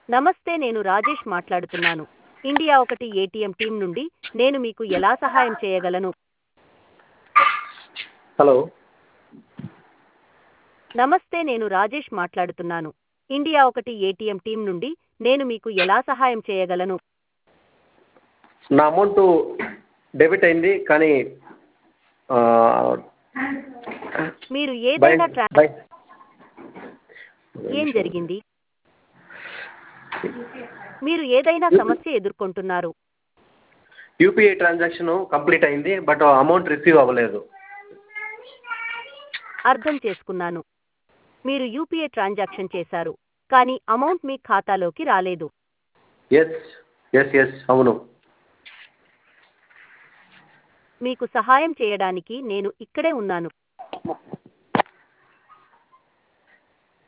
నమస్తే నేను రాజేష్ మాట్లాడుతున్నాను ఇండియా ఒకటి ఏటీఎం టీం నుండి నేను మీకు ఎలా సహాయం చేయగలను హలో నమస్తే నేను రాజేష్ మాట్లాడుతున్నాను ఇండియా ఒకటి ఏటీఎం టీం నుండి నేను మీకు ఎలా సహాయం చేయగలను నా అమౌంట్ డెబిట్ అయింది కానీ ఆ, మీరు బై ఏదైనా ట్రా బై ఏం జరిగింది మీరు ఏదైనా సమస్య ఎదుర్కొంటున్నారు యూపీఐ ట్రాన్సాక్షన్ కంప్లీట్ అయింది బట్ అమౌంట్ రిసీవ్ అవ్వలేదు అర్థం చేసుకున్నాను మీరు యూపీఐ ట్రాన్సాక్షన్ చేశారు కానీ అమౌంట్ మీ ఖాతాలోకి రాలేదు ఎస్ ఎస్ ఎస్ అవును మీకు సహాయం చేయడానికి నేను ఇక్కడే ఉన్నాను